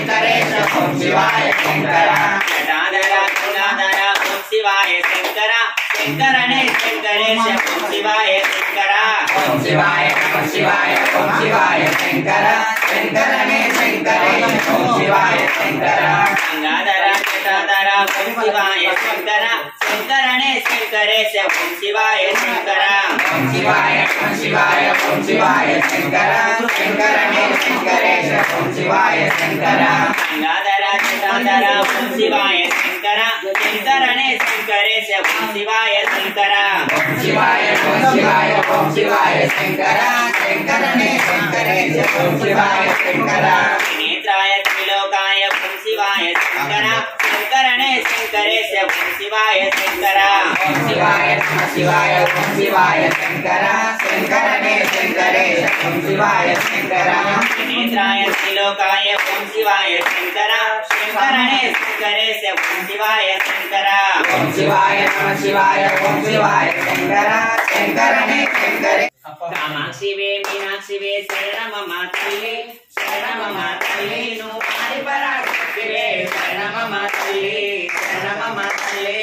శంకరేశ ఓం శివాయ శంకర జటాధర గంగాధర ఓం శివాయ శంకర శంకరనే శంకరేశ ఓం శివాయ శంకర ఓం శివాయ నమ శివాయ ఓం శివాయ శంకర శంకరనే శంకరేశ ఓం శివాయ శంకర గంగాధర జటాధర ఓం శివాయ శంకర శంకరనే శంకరేశ ఓం శివాయ శంకర ఓం శివాయ నమ శివాయ ఓం శివాయ శంకర శంకరనే శంకరేశ ఓం శివాయ శంకర గంగాధర జటాధర ఓం శివాయ శంకర శంకరనే శంకరేశ ఓం శివాయ శంకర ఓం శివాయ ఓం శివాయ ఓం శివాయ శంకర శంకరనే శంకరేశ ఓం శివాయ శంకర నేత్రాయ త్రిలోకాయ ఓం శివాయ శంకర శంకరనే శంకరేశ ఓం శివాయ శంకర ఓం శివాయ నమ శివాయ ఓం శివాయ శంకర శంకరనే శంకరేశ ఓం శివాయ శంకర నేత్రాయ త్రిలోకాయ ఓం శివాయ శంకర శంకరనే శంకరేశ ఓం శివాయ శంకర ఓం శివాయ నమ శివాయ ఓం శివాయ శంకర శంకరనే శంకరే కామాక్షివే మీనాక్షివే శరణమమ తల్లి శరణమమ తల్లి నువ్వు ఆదిపరాశక్తివే శరణమమ తల్లి శరణమమ తల్లి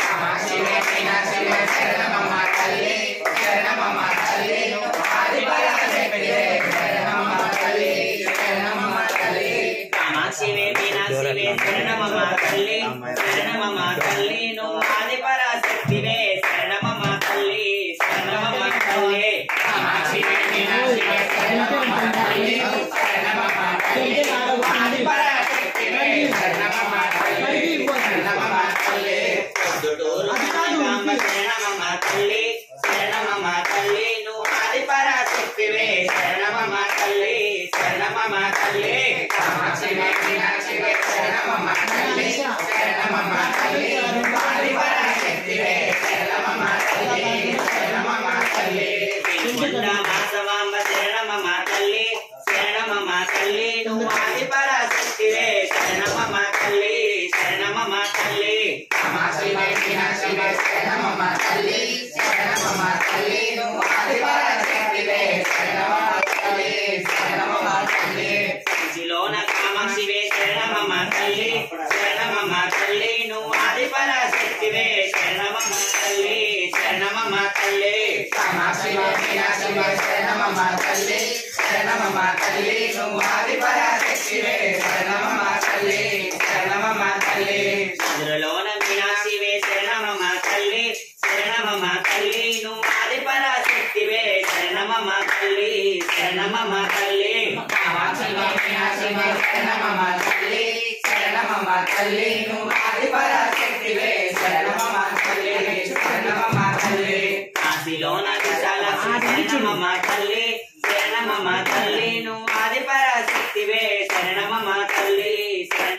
శివే మీనాక్షివే శరణమమ్మ తల్లి శరణమమ్మ తల్లి ఆదిపరాశక్తివే శరణమమ్మ తల్లి శరణమమ్మ తల్లి కామాక్షివే మీనాక్షివే శరణమమ తల్లి శరణమమ తల్లి నువ్వు ఆదిపరాశక్తివే శరణమమ తల్లి శరణమమ తల్లి కామాక్షివే మీనాక్షివే శరణమమ్మ తల్లి శరణమమ్మ తల్లి ఆదిపరాశక్తివే శరణమమ్మ తల్లి శరణమమ్మ తల్లి పొద్దుటూరు కాంబ శరణమమ తల్లి శరణమమ తల్లి నువ్వు ఆదిపరాశక్తివే శరణమమ తల్లి శరణమమ తల్లి కామాక్షివే మీనాక్షివే శరణమమ్మ తల్లి శరణమమ్మ తల్లి ఆదిపరాశక్తివే శరణమమ్మ తల్లి శరణమమ్మ తల్లి శ్రీముండ మాసవాంబ శరణమమ తల్లి శరణమమ తల్లి నువ్వు ఆదిపరాశక్తివే శరణమమ తల్లి శరణమమ తల్లి కామాక్షివే మీనాక్షివే శరణమమ్మ తల్లి శరణమమ్మ తల్లి నువ్వు ఆదిపరాశక్తివే శరణమమ్మ తల్లి శరణమమ్మ తల్లి శిలోన కామాక్షివే శరణమమ తల్లి శరణమమ తల్లి నువ్వు ఆదిపరాశక్తివే శరణమమ తల్లి శరణమమ తల్లి కామాక్షివే మీనాక్షివే శరణమమ్మ తల్లి శరణమమ్మ తల్లి నువ్వు ఆదిపరాశక్తివే శరణమమ్మ తల్లి శరణమమ్మ తల్లి మధురలోన మీనాక్షివే శరణమమ తల్లి శరణమమ తల్లి నువ్వు ఆదిపరాశక్తివే శరణమమ తల్లి శరణమమ తల్లి కామాక్షివే మీనాక్షివే శరణమమ్మ తల్లి శరణమమ్మ తల్లి నువ్వు ఆదిపరాశక్తివే శరణమమ్మ తల్లి శరణమమ్మ తల్లి కాశీలోన విశాలక్షి శరణమమ తల్లి శరణమమ తల్లి నువ్వు ఆదిపరాశక్తివే శరణమమ తల్లి శరణ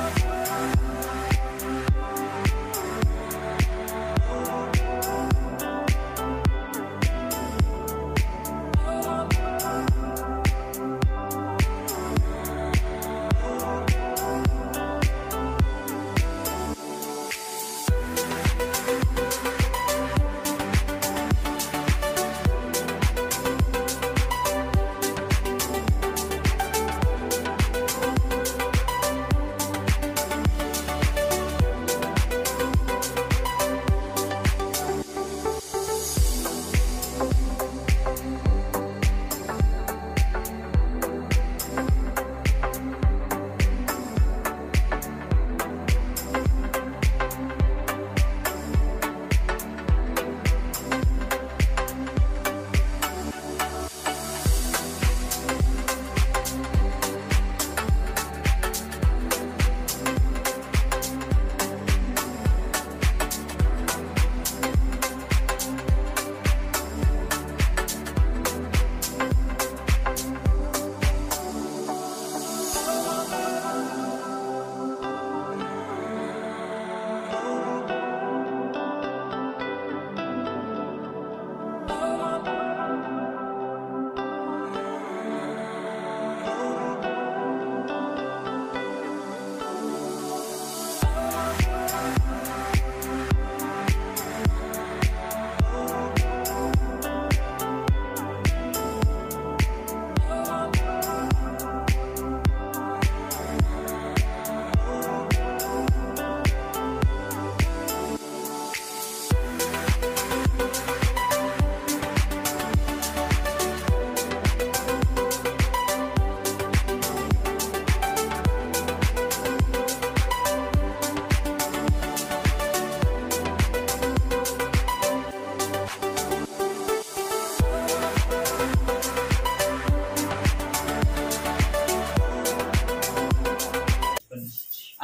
Thank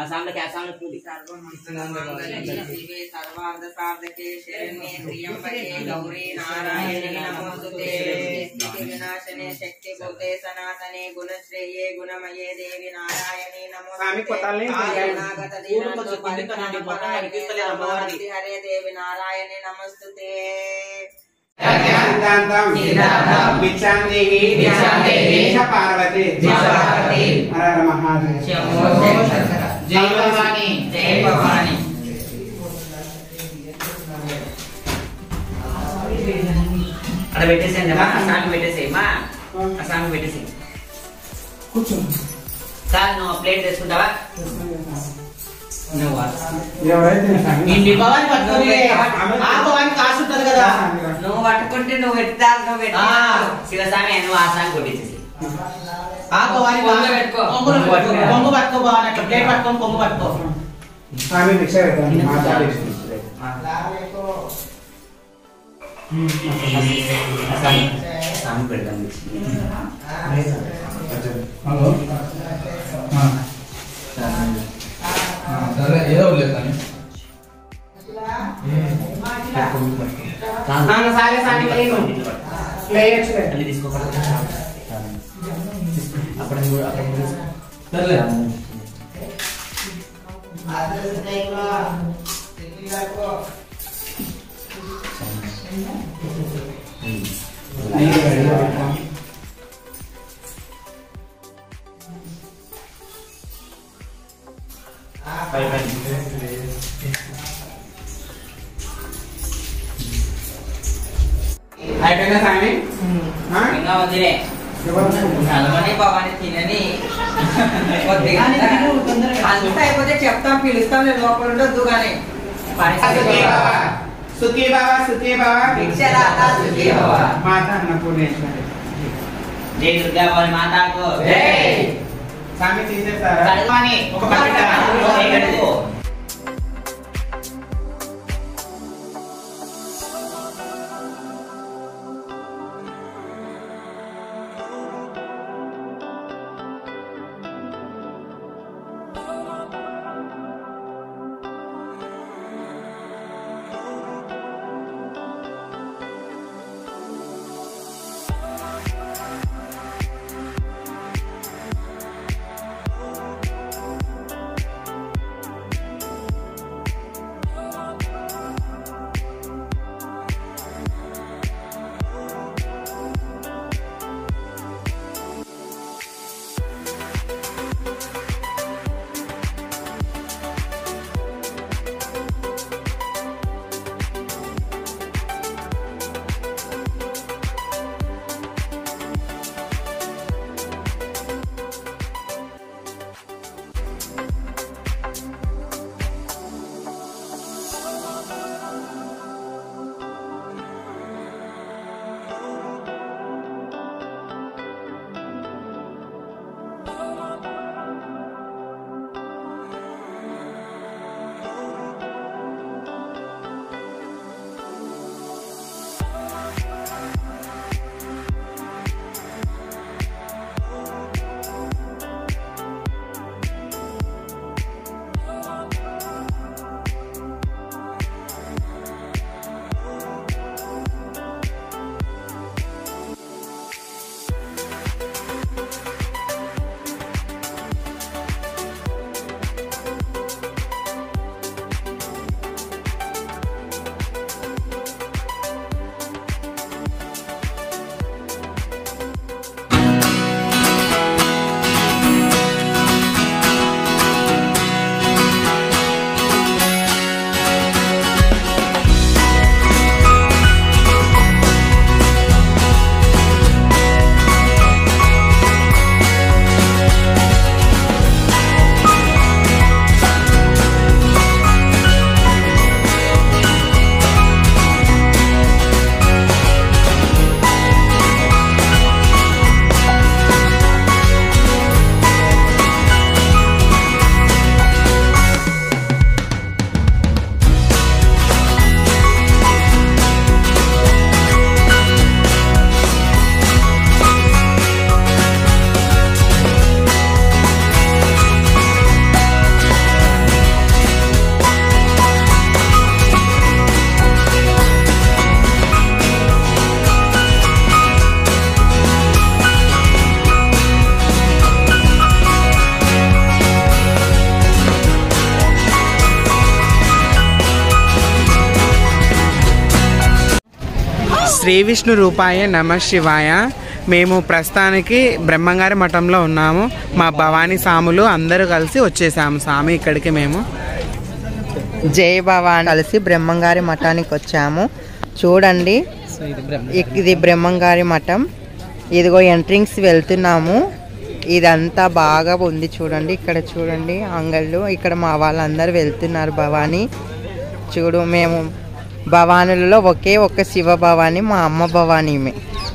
అస్సాంలో అస్సాంలో పూరి శివే సర్వార్థ సాధకే శరణ్యే త్రియంబకే గౌరీ నారాయణి నమోస్తుతే స్థితి వినాశనే శక్తి భూతే సనాతనే గుణశ్రేయే గుణమయే దేవి నారాయణి స్వామి కొట్టాలి. నాగత దీనంతో పరిపాలన హరే దేవి నారాయణి నమస్తుతే సిద్ధాంతం సిద్ధాంతం. భిక్షాం దేవి భిక్షాం దేవి. భిక్ష పార్వతి భిక్ష పార్వతి. హర హర మహాదేవ శంభో శంకర. జై భవాని జై భవాని అక్కడ పెట్టేసేయండి అమ్మా అస్సాంకి పెట్టేసేయమ్మా అస్సాంకి పెట్టేసేయి కూర్చో సార్ నువ్వు ప్లేట్ తెచ్చుకుంటావా నువ్వు ఎవరైతే స్వామి. ఈ భవాని పట్టుకొని ఆ భవాని కాసు ఉంటది కదా నువ్వు పట్టుకుంటే నువ్వు పెట్టాలి నువ్వు ఆ, పెట్టాలి శివస్వామి నువ్వు ఆసాన్ని కొట్టించేసి ఆ భవాని కొంగు పెట్టుకో. కొంగు పట్టుకో కొంగు పట్టుకో భవాని అట్లా ప్లేట్ పట్టుకొని కొంగు పట్టుకో స్వామి భిక్ష పెట్టండి మాట్లాడి స్వామి పెడతాం ఏదో లేదు కానీ సాగే సాగి నేను లేయచ్చు అన్ని తీసుకోవాలి అప్పుడు అప్పుడు సర్లే అయిపోయిందా స్వామి ఆ? ఇంకా వదిలే నలమని భవాని తినని కొద్దిగా అంతా అయిపోతే చెప్తాం పిలుస్తాం నేను లోపల ఉండొద్దు కానీ సుఖీ బాబా సుఖీ బాబా సుఖీ బాబా భిక్షదాత సుఖీ భవ. మాత అన్నపూర్ణేశ్వరి జై దుర్గా భవాని మాతాకు జై. స్వామి తీసేస్తారా కడుపాని ఒక బకెట్ జై కడుపు శ్రీ విష్ణు రూపాయ నమ శివాయ మేము ప్రస్తుతానికి బ్రహ్మంగారి మఠంలో ఉన్నాము మా భవానీ సాములు అందరూ కలిసి వచ్చేసాము స్వామి ఇక్కడికి మేము జై భవాని కలిసి బ్రహ్మంగారి మఠానికి వచ్చాము చూడండి ఇక్- ఇది బ్రహ్మంగారి మఠం ఇదిగో ఎంట్రింగ్స్ వెళ్తున్నాము ఇదంతా బాగా ఉంది చూడండి ఇక్కడ చూడండి అంగళ్ళు ఇక్కడ మా వాళ్ళందరూ వెళ్తున్నారు భవానీ చూడు మేము భవానులలో ఒకే ఒక్క శివ భవాని మా అమ్మ భవానీ ఈమె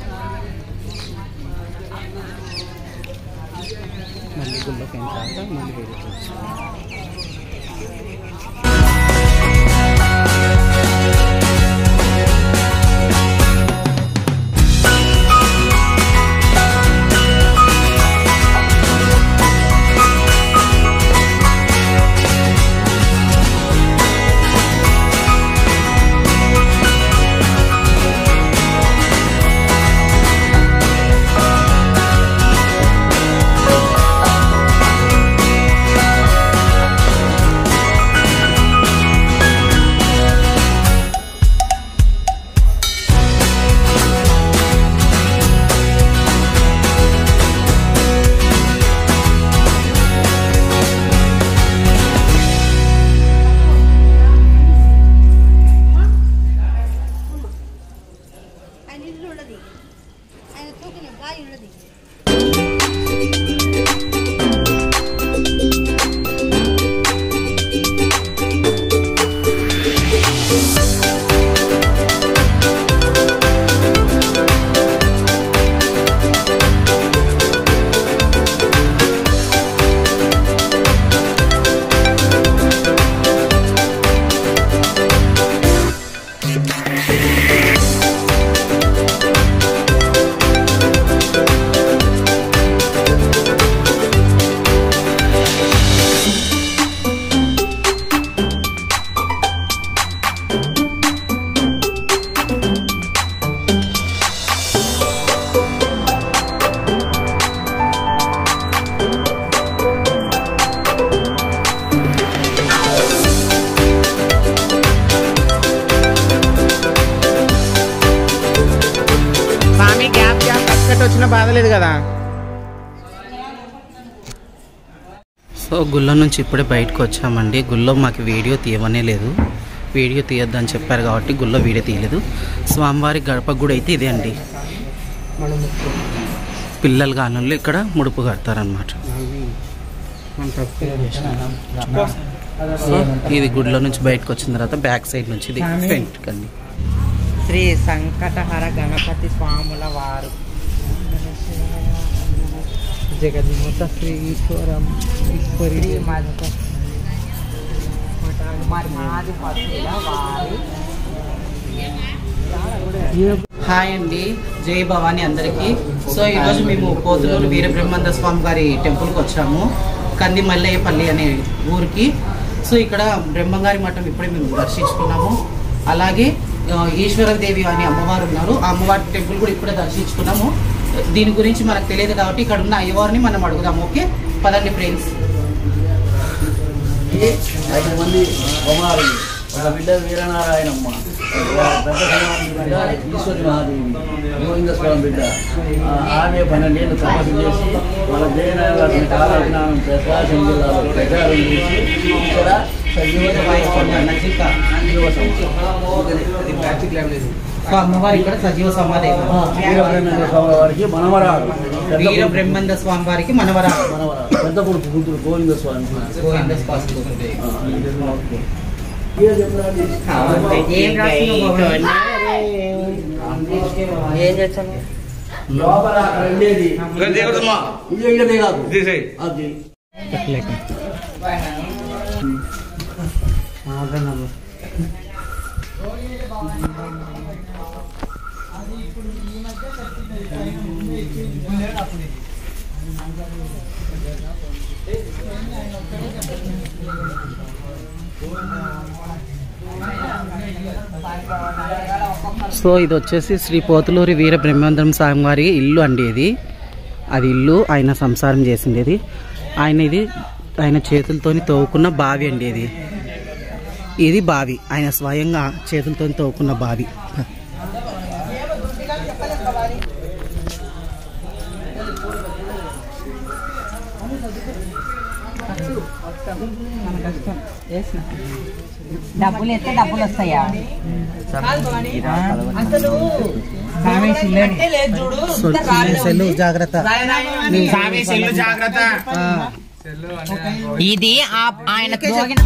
ఆయన ఇల్లు ఉన్నది ఆయన తూకిన గాలి ఉన్నది స్వామి గ్యాప్ గ్యాప్ కట్ వచ్చినా బాధలేదు కదా సో గుళ్ళ నుంచి ఇప్పుడే బయటకు వచ్చామండి గుళ్ళో మాకు వీడియో తీయమనే లేదు వీడియో తీయొద్దని చెప్పారు కాబట్టి గుళ్ళో వీడియో తీయలేదు స్వామివారి గడప గుడి అయితే ఇదే అండి పిల్లలు కాలంలో ఇక్కడ ముడుపు కడతారనమాట సో ఇది గుడిలో నుంచి బయటకు వచ్చిన తర్వాత బ్యాక్ సైడ్ నుంచి ఇది ఫ్రంట్ కండి శ్రీ సంకటహర గణపతి స్వాముల వారు జగన్మూత శ్రీ ఈశ్వరం ఈశ్వరి మరి మాది పశువుల వారి హాయ్ అండి జై భవాని అందరికీ సో ఈరోజు మేము పోతులూరు వీరబ్రహ్మానంద స్వామి గారి టెంపుల్కి వచ్చాము కంది మల్లయ్యపల్లి అనే ఊరికి సో ఇక్కడ బ్రహ్మంగారి మఠం ఇప్పుడే మేము దర్శించుకున్నాము అలాగే ఆ, ఈశ్వరదేవి అనే అమ్మవారు ఉన్నారు ఆ అమ్మవారి టెంపుల్ కూడా ఇప్పుడే దర్శించుకున్నాము దీని గురించి మనకు తెలియదు కాబట్టి ఇక్కడ ఉన్న అయ్యవారిని మనం అడుగుదాము ఓకే పదండి ఫ్రెండ్స్ ఐదు మంది కుమారులు ఒక బిడ్డ వీరనారాయణమ్మ పెద్ద కుమారుని బిడ్డ ఈశ్వరి మహాదేవి గోవిందస్వామి బిడ్డ ఆ, ఆమె పన్నెండేళ్ళు తపస్సు చేసి మన జయనగరం కాలజ్ఞానం ప్రకాశం జిల్లాలో ప్రచారం చేసి ఇక్కడ సజీవమైన నచిక సజీవ సంస్థ. సో అమ్మవారు ఇక్కడ సజీవ సమాధి ఆ, వీరబ్రహ్మేంద్ర స్వామి వారికి మనవరాలు పెద్ద వీర కొడుకు- బ్రహ్మానంద స్వామి వారికి మనవరా మనవరాలు పెద్ద కొడుకు కూతురు గోవిందస్వామి గోవింద స్వామి ఆ, ఓకే. ఏ చెప్పాలి? ఏం రాస్తున్నావు భవాని? ఏం చేస్తాను లోపల రెండేది ఇది ఇయ్యదే కాదు అది సో ఇది వచ్చేసి శ్రీ పోతులూరి వీర బ్రహ్మేంద్రం స్వామి వారి ఇల్లు అండి ఇది అది ఇల్లు ఆయన సంసారం చేసింది ఇది ఆయన ఇది ఆయన చేతులతోని తవ్వుకున్న బావి అండి ఇది ఇది బావి ఆయన స్వయంగా చేతులతో తవ్వుకున్న బావి డబ్బులు ఎత్తే డబ్బులు వస్తాయా సెల్లు జాగ్రత్త స్వామి సెల్లు జాగ్రత్త ఇది ఆ- ఆయన తోగిన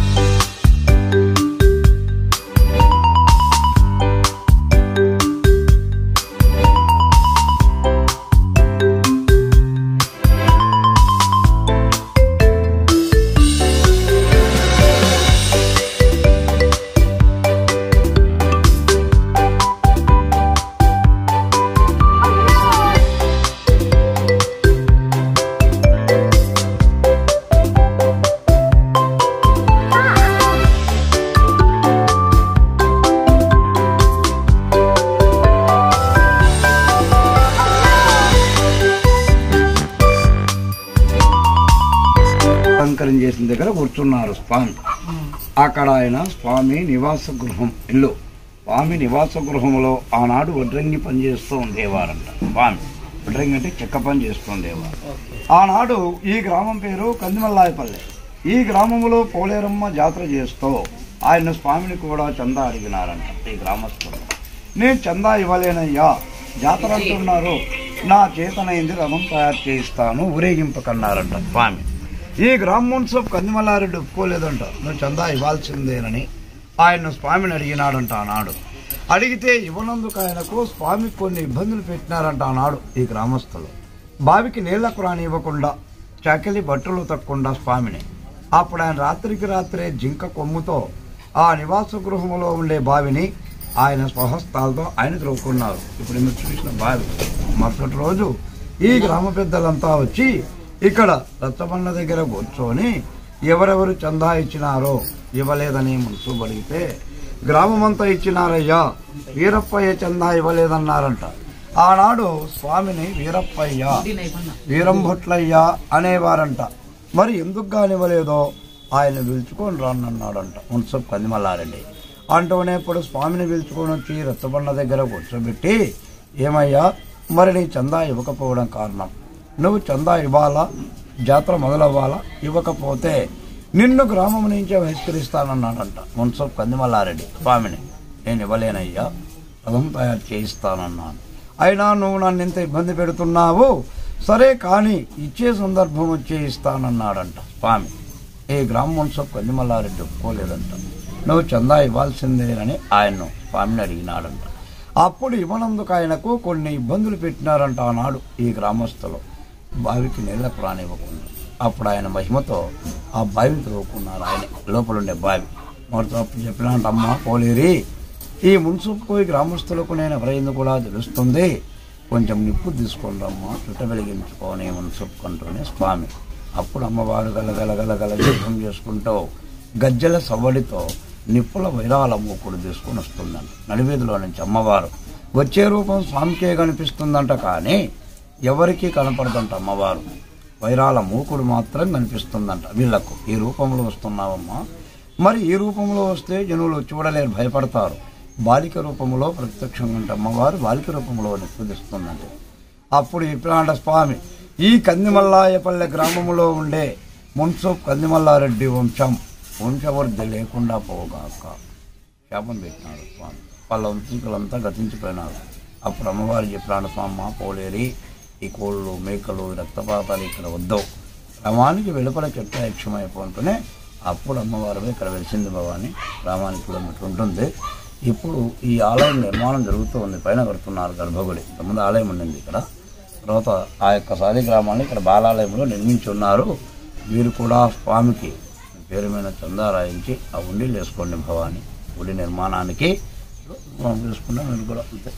అలంకరణ చేసిన దగ్గర కూర్చున్నారు స్వామి అక్కడ ఆయన స్వామి నివాస గృహం ఇల్లు స్వామి నివాస గృహంలో ఆనాడు వడ్రంగి పని చేస్తూ ఉండేవారంట స్వామి వడ్రంగి అంటే చెక్క పని చేస్తూ ఉండేవారు ఆనాడు ఈ గ్రామం పేరు కందిమల్లాయపల్లె ఈ గ్రామంలో పోలేరమ్మ జాతర చేస్తూ ఆయన స్వామిని కూడా చందా అడిగినారంట ఈ గ్రామస్తులు నేను చందా ఇవ్వలేనయ్యా జాతర అంటున్నారు నా చేతనైంది రథం తయారు చేయిస్తాను ఊరేగింపకన్నారంట స్వామి ఈ గ్రామోత్సవ్ కందిమల్లారెడ్డి ఒప్పుకోలేదంట నువ్వు చందా ఇవ్వాల్సిందేనని ఆయన స్వామిని అడిగినాడంట ఆనాడు అడిగితే ఇవ్వనందుకు ఆయనకు స్వామి కొన్ని ఇబ్బందులు పెట్టినారంట ఆనాడు ఈ గ్రామస్తులు బావికి నీళ్లకు రానివ్వకుండా చకిలి బట్టలు తక్కకుండా స్వామిని అప్పుడు ఆయన రాత్రికి రాత్రే జింక కొమ్ముతో ఆ నివాస గృహంలో ఉండే బావిని ఆయన స్వహస్తాలతో ఆయన త్రొక్కున్నారు ఇప్పుడు మీరు చూసిన బావి మరుసటి రోజు ఈ గ్రామ పెద్దలంతా వచ్చి ఇక్కడ రచ్చబండ దగ్గర కూర్చొని ఎవరెవరు చందా ఇచ్చినారో ఇవ్వలేదని మనసు అడిగితే గ్రామమంతా ఇచ్చినారయ్యా వీరప్పయ్య చందా ఇవ్వలేదన్నారంట ఆనాడు స్వామిని వీరప్పయ్య వీరంభొట్లయ్య అనేవారంట మరి ఎందుకు కానివ్వలేదో ఆయన పిలుచుకొని రానన్నాడంట మున్సబ్ కందిమల్లారెడ్డి అంటూనే ఇప్పుడు స్వామిని పిలుచుకొని వచ్చి రచ్చబండ దగ్గర కూర్చోబెట్టి ఏమయ్యా మరి నీ చందా ఇవ్వకపోవడం కారణం నువ్వు చందా ఇవ్వాలా జాతర మొదలవ్వాలా ఇవ్వకపోతే నిన్ను గ్రామం నుంచే బహిష్కరిస్తానన్నాడంట మున్సబ్ కందిమల్లారెడ్డి స్వామిని నేను ఇవ్వలేనయ్యా రథం తయారు చేయిస్తానన్నాను అయినా నువ్వు నన్ను ఇంత ఇబ్బంది పెడుతున్నావు సరే కానీ ఇచ్చే సందర్భం వచ్చే ఇస్తానన్నాడంట స్వామి ఈ గ్రామ మున్సబ్ కందిమల్లారెడ్డి ఒప్పుకోలేదంట నువ్వు చందా ఇవ్వాల్సిందేనని ఆయన్ను స్వామిని అడిగినాడంట అప్పుడు ఇవ్వనందుకు ఆయనకు కొన్ని ఇబ్బందులు పెట్టినారంట ఆనాడు ఈ గ్రామస్తులు బావికి నీళ్లకు రానివ్వకుండా అప్పుడు ఆయన మహిమతో ఆ బావిని త్రవ్వుకున్నారు ఆయన లోపల ఉండే బావి మొదట అప్పుడు చెప్పినాంట అమ్మ పోలేరి ఈ మున్సిపు ఈ గ్రామస్తులకు నేను ఎవరైంది కూడా తెలుస్తుంది కొంచెం నిప్పు తీసుకొని రమ్మా చుట్ట వెలిగించుకొని మున్సిపుకుంటూనే స్వామి అప్పుడు అమ్మవారు గలగల గలగల యుద్ధం చేసుకుంటూ గజ్జల సవ్వడితో నిప్పుల వైరాల మూకుడు తీసుకొని వస్తుందంట నడివీధిలో నుంచి అమ్మవారు వచ్చే రూపం స్వామికే కనిపిస్తుందంట కానీ ఎవరికీ కనపడదంట అమ్మవారు వైరాల మూకుడు మాత్రం కనిపిస్తుందంట వీళ్ళకు ఈ రూపంలో వస్తున్నావమ్మా మరి ఈ రూపంలో వస్తే జనులు చూడలేరు భయపడతారు బాలిక రూపంలో ప్రత్యక్షంగా ఉంటే అమ్మవారు బాలిక రూపంలో నిప్పుదిస్తుందంట అప్పుడు ఇప్రాండ స్వామి ఈ కందిమల్లాయపల్లె గ్రామంలో ఉండే మున్సబ్ కందిమల్లారెడ్డి వంశం వంశవృద్ధి లేకుండా పోగాక శాపం పెట్టినాడు స్వామి వాళ్ళ వంశీకులంతా గతించిపోయినారు అప్పుడు అమ్మవారు చెప్పినాడు స్వామి పోలేరి ఈ కోళ్ళు మేకలు ఈ రక్తపాతాలు ఇక్కడ వద్దవు గ్రామానికి వెలుపల చెట్టు యక్షమైపోతుంటేనే అప్పుడు అమ్మవారు ఇక్కడ వెలిసింది భవాని గ్రామానికి కిలోమీటర్ ఉంటుంది ఇప్పుడు ఈ ఆలయం నిర్మాణం జరుగుతూ ఉంది పైన కడుతున్నారు గర్భగుడి ఇంతకుముందు ఆలయం ఉండింది ఇక్కడ తర్వాత ఆ యొక్క సాది గ్రామాన్ని ఇక్కడ బాలాలయంలో నిర్మించి ఉన్నారు వీరు కూడా స్వామికి పేరు మీద చందా రాయించి ఆ ఉండిలు వేసుకోండి భవాని గుడి నిర్మాణానికి వేసుకున్నా మీరు కూడా అంతే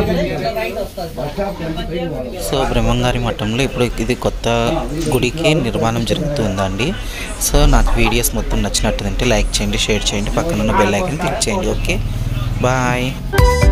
సో బ్రహ్మంగారి మఠంలో ఇప్పుడు ఇది కొత్త గుడికి నిర్మాణం జరుగుతుందండి సో నాకు వీడియోస్ మొత్తం నచ్చినట్టుందంటే లైక్ చేయండి షేర్ చేయండి పక్కన ఉన్న బెల్ ఐకన్ క్లిక్ చేయండి ఓకే బాయ్